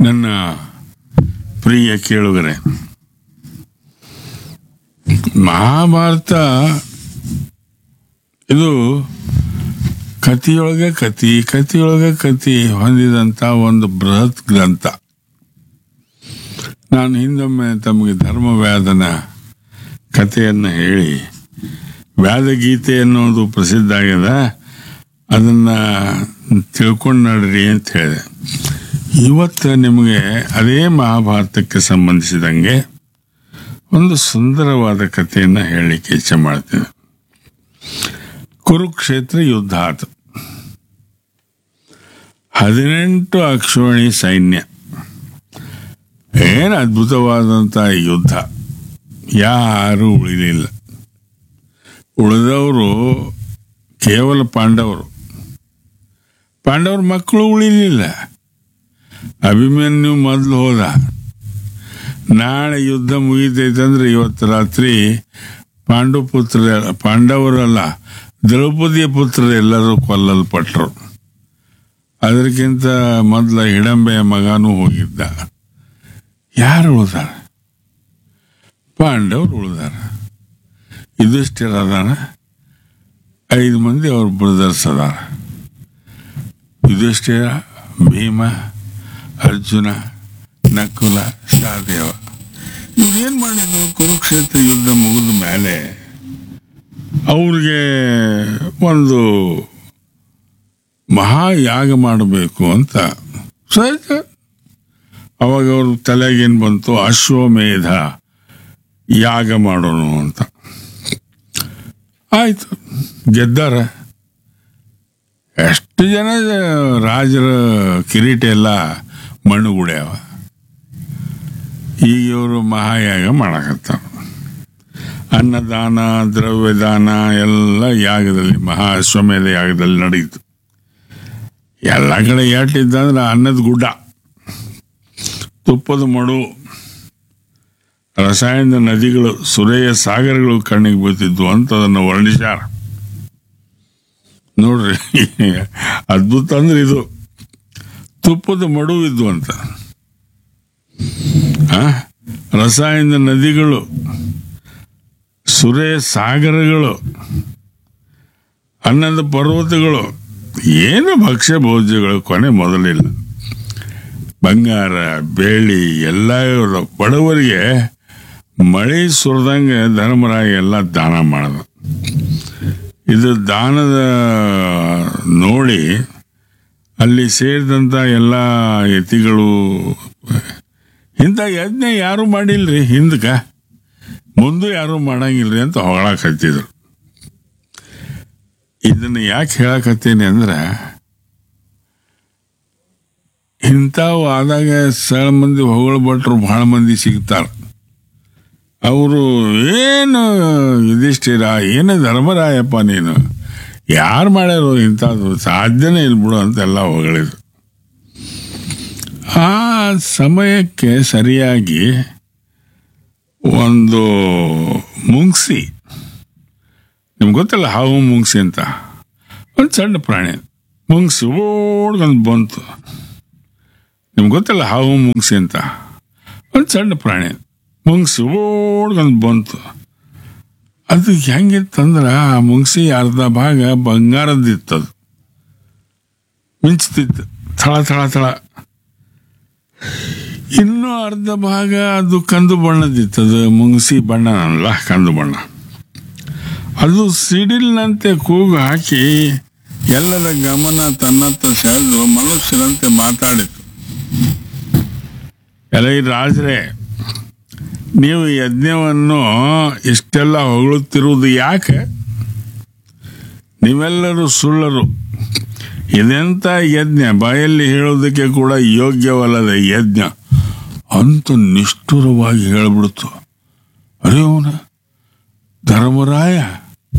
ನನ್ನ ಪ್ರಿಯ ಕೇಳುಗರೆ ಮಹಾಭಾರತ ಇದು ಕಥೆಯೊಳಗೆ ಕತಿ ಕಥೆಯೊಳಗೆ ಕತಿ ಹೊಂದಿದಂಥ ಒಂದು ಬೃಹತ್ ಗ್ರಂಥ ನಾನು ಹಿಂದೊಮ್ಮೆ ತಮಗೆ ಧರ್ಮವ್ಯಾದನ ಕಥೆಯನ್ನು ಹೇಳಿ ವ್ಯಾದಗೀತೆ ಅನ್ನೋದು ಪ್ರಸಿದ್ಧ ಆಗ್ಯದ ಅದನ್ನ ತಿಳ್ಕೊಂಡು ನಡ್ರಿ ಅಂತ ಹೇಳಿದೆ ಇವತ್ತು ನಿಮಗೆ ಅದೇ ಮಹಾಭಾರತಕ್ಕೆ ಸಂಬಂಧಿಸಿದಂಗೆ ಒಂದು ಸುಂದರವಾದ ಕಥೆಯನ್ನು ಹೇಳಲಿಕ್ಕೆ ಇಚ್ಛೆ ಮಾಡ್ತೇನೆ ಕುರುಕ್ಷೇತ್ರ ಯುದ್ಧ ಆತು ಹದಿನೆಂಟು ಅಕ್ಷೋಣಿ ಸೈನ್ಯ ಏನು ಅದ್ಭುತವಾದಂಥ ಯುದ್ಧ ಯಾರೂ ಉಳಿಲಿಲ್ಲ ಉಳಿದವರು ಕೇವಲ ಪಾಂಡವರು ಪಾಂಡವ್ರ ಮಕ್ಕಳು ಉಳಿಲಿಲ್ಲ ಅಭಿಮನ್ಯು ಮೊದಲು ಹೋದ ನಾಳೆ ಯುದ್ಧ ಮುಗಿತೈತಂದ್ರೆ ಇವತ್ತು ರಾತ್ರಿ ಪಾಂಡು ಪುತ್ರ ಪಾಂಡವರಲ್ಲ ದ್ರೌಪದಿಯ ಪುತ್ರರೆಲ್ಲರೂ ಕೊಲ್ಲಲ್ಪಟ್ರು ಅದಕ್ಕಿಂತ ಮೊದಲ ಹಿಡಂಬೆಯ ಮಗನೂ ಹೋಗಿದ್ದ ಯಾರು ಉಳಿದಾರ ಪಾಂಡವರು ಉಳಿದಾರ ಯುಧಿಷ್ಠಿರ ಅದಾನ ಐದು ಮಂದಿ ಅವ್ರ ಬ್ರದರ್ಸ್ ಅದಾರ ಯುಧಿಷ್ಠಿರ ಭೀಮ ಅರ್ಜುನ ನಕುಲ ಸಹದೇವ ಇದೇನ್ ಮಾಡಿದ್ರು ಕುರುಕ್ಷೇತ್ರ ಯುದ್ಧ ಮುಗಿದ ಮೇಲೆ ಅವ್ರಿಗೆ ಒಂದು ಮಹಾಯಾಗ ಮಾಡಬೇಕು ಅಂತ ಸಹಜ ಅವಾಗ ಅವ್ರ ತಲೆಗೇನು ಬಂತು ಅಶ್ವಮೇಧ ಯಾಗ ಮಾಡೋಣ ಅಂತ ಆಯ್ತು ಗೆದ್ದಾರ ಎಷ್ಟು ಜನ ರಾಜರ ಕಿರೀಟ ಎಲ್ಲ ಮಣ್ಣುಗುಡ್ಯಾವ ಈಗ ಇವರು ಮಹಾಯಾಗ ಮಾಡಕತ್ತಾರ ಅನ್ನದಾನ ದ್ರವ್ಯದಾನ ಎಲ್ಲ ಯಾಗದಲ್ಲಿ ಮಹಾ ಅಶ್ವಮೇಧ ಯಾಗದಲ್ಲಿ ನಡೆಯಿತು ಎಲ್ಲ ಕಡೆ ಎಟ್ಟಿದ್ದಂದ್ರೆ ಅನ್ನದ ಗುಡ್ಡ ತುಪ್ಪದ ಮಡು ರಸಾಯನ ನದಿಗಳು ಸುರೇಯ ಸಾಗರಗಳು ಕಣ್ಣಿಗೆ ಬೀಳ್ತಿದ್ವು ಅಂತ ಅದನ್ನು ವರ್ಣಿಸ್ಯಾರ ನೋಡ್ರಿ ಅದ್ಭುತ ಅಂದ್ರೆ ಇದು ತುಪ್ಪದ ಮಡು ಇದ್ವು ಅಂತ ಆ? ರಸಾಯನ ನದಿಗಳು ಸುರೇಯ ಸಾಗರಗಳು ಅನ್ನದ ಪರ್ವತಗಳು ಏನು ಭಕ್ಷ್ಯ ಭೋಜ್ಯಗಳು ಕೊನೆ ಮೊದಲಿಲ್ಲ ಬಂಗಾರ ಬೆಳ್ಳಿ ಎಲ್ಲ ಇವ್ರು ಬಡವರಿಗೆ ಮಳೆ ಸುರಿದಂಗೆ ಧರ್ಮರಾಯ ಎಲ್ಲ ದಾನ ಮಾಡ್ದ ಇದು ದಾನದ ನೋಡಿ ಅಲ್ಲಿ ಸೇರಿದಂಥ ಎಲ್ಲ ಯತಿಗಳು ಇಂಥ ಯಜ್ಞ ಯಾರು ಮಾಡಿಲ್ರಿ ಹಿಂದಕ ಮುಂದೆ ಯಾರು ಮಾಡಂಗಿಲ್ರಿ ಅಂತ ಹೊಗಳಕ್ ಹತ್ತಿದ್ರು ಇದನ್ನ ಯಾಕೆ ಹೇಳಕತ್ತೀನಿ ಅಂದ್ರೆ ಇಂಥವು ಆದಾಗ ಸಳ ಮಂದಿ ಹೊಗಳ ಭಟ್ರು ಬಹಳ ಮಂದಿ ಸಿಗ್ತಾರ ಅವರು ಏನು ಯುಧಿಷ್ಠಿರ ಏನು ಧರ್ಮರಾಯಪ್ಪ ನೀನು ಯಾರು ಮಾಡ್ಯಾರೋ ಇಂಥದ್ದು ಸಾಧ್ಯನೇ ಇಲ್ಲ ಬಿಡು ಅಂತೆಲ್ಲ ಹೊಗಳಿದ್ರು ಆ ಸಮಯಕ್ಕೆ ಸರಿಯಾಗಿ ಒಂದು ಮುಂಗ್ಸಿ ನಿಮ್ಗೆ ಗೊತ್ತಲ್ಲ ಹಾವು ಮುಂಗ್ಸಿ ಅಂತ ಒಂದು ಸಣ್ಣ ಪ್ರಾಣಿ ಮುಂಗ್ಸಿ ಓಡ್ಕೊಂಡು ಬಂತು ನಿಮ್ಗೆ ಗೊತ್ತಲ್ಲ ಹಾವು ಮುಂಗ್ಸಿ ಅಂತ ಒಂದು ಸಣ್ಣ ಪ್ರಾಣಿ ಮುಂಗ್ಸಿ ಓಡ್ಕೊಂಡು ಬಂತು ಅದು ಹೆಂಗಿತ್ತಂದ್ರೆ ಆ ಮುಂಗ್ಸಿ ಅರ್ಧ ಭಾಗ ಬಂಗಾರದಿತ್ತದು ಮಿಂಚ್ತಿತ್ತು ಥಳ ಥಳ ಥಳ ಇನ್ನೂ ಅರ್ಧ ಭಾಗ ಅದು ಕಂದು ಬಣ್ಣದಿತ್ತದು ಮುಂಗ್ಸಿ ಬಣ್ಣ ಅಲ್ಲ ಕಂದು ಬಣ್ಣ ಅದು ಸಿಡಿಲ್ನಂತೆ ಕೂಗು ಹಾಕಿ ಎಲ್ಲರ ಗಮನ ತನ್ನತ್ತ ಸೆಳೆದು ಮನುಷ್ಯರಂತೆ ಮಾತಾಡಿತು ಎಲ್ಲ ಈ ರಾಜರೇ ನೀವು ಯಜ್ಞವನ್ನು ಇಷ್ಟೆಲ್ಲ ಹೊಗಳುತ್ತಿರುವುದು ಯಾಕೆ ನೀವೆಲ್ಲರೂ ಸುಳ್ಳರು ಇದೆಂತ ಯಜ್ಞ ಬಾಯಲ್ಲಿ ಹೇಳೋದಕ್ಕೆ ಕೂಡ ಯೋಗ್ಯವಲ್ಲದ ಯಜ್ಞ ಅಂತ ನಿಷ್ಠುರವಾಗಿ ಹೇಳಿಬಿಡ್ತು ಅರೆ ಅವನ ಧರ್ಮರಾಯ